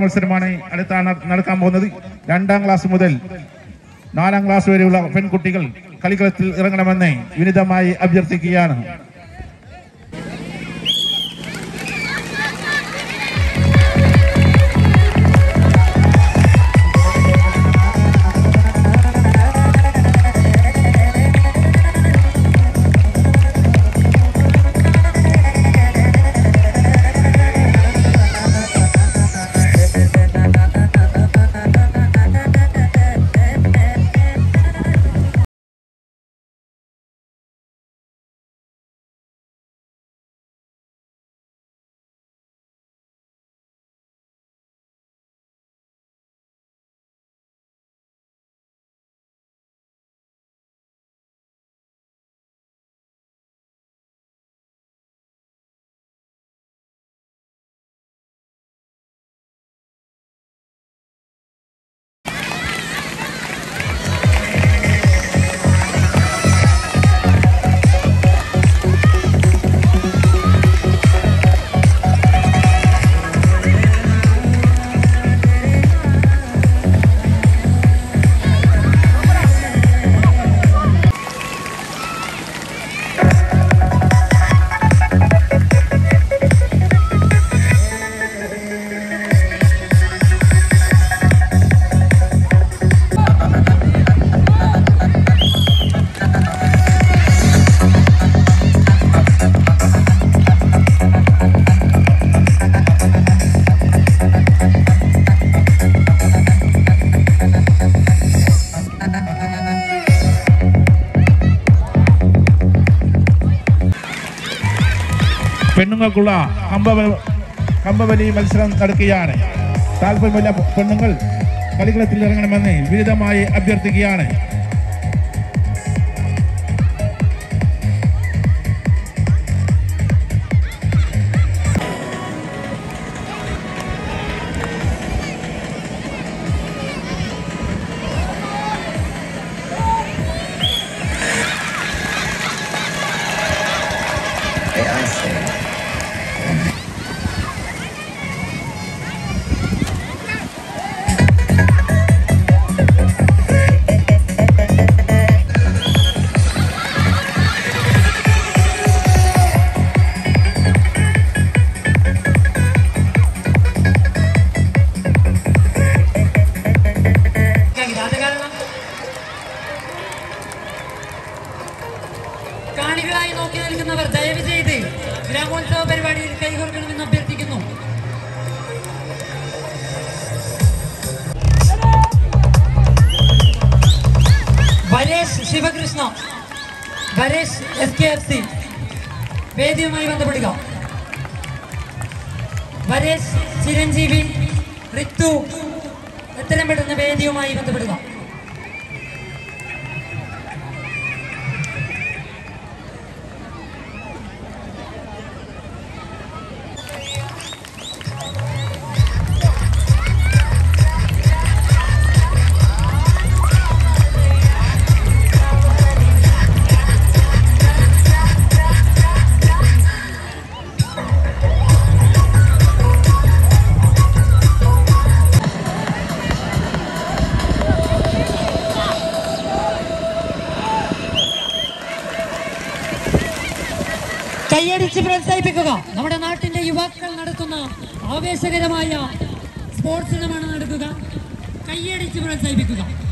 മത്സരമാണ് അടുത്താണ് നടക്കാൻ പോകുന്നത് രണ്ടാം ക്ലാസ് മുതൽ നാലാം ക്ലാസ് വരെയുള്ള പെൺകുട്ടികൾ കളിക്കളത്തിൽ ഇറങ്ങണമെന്ന് വിനിതമായി അഭ്യർത്ഥിക്കുകയാണ് പെണ്ണുങ്ങൾക്കുള്ള കമ്പവ കമ്പവലി മത്സരം നടക്കുകയാണ് താല്പര്യമുള്ള പെണ്ണുങ്ങൾ കളിക്കളത്തിൽ ഇറങ്ങണമെന്ന് വിരുദ്ധമായി അഭ്യർത്ഥിക്കുകയാണ് അത് കാരണം കാണികളായി നോക്കി നിൽക്കുന്നവർ ദയവ് ചെയ്ത് ഗ്രാമോത്സവ പരിപാടിയിൽ കൈകോർക്കണമെന്ന് അഭ്യർത്ഥിക്കുന്നു Varesh Shivakrishna Varesh S K F C വേദിയുമായി ബന്ധപ്പെടുക വരേഷ് ചിരഞ്ജീവി ഋതു എത്രയും പെട്ടെന്ന് വേദിയുമായി ബന്ധപ്പെടുക കൈയടിച്ച് പ്രോത്സാഹിപ്പിക്കുക നമ്മുടെ നാട്ടിന്റെ യുവാക്കൾ നടത്തുന്ന ആവേശകരമായ സ്പോർട്സ് ഇനമാണ് നടക്കുക കൈയടിച്ച് പ്രോത്സാഹിപ്പിക്കുക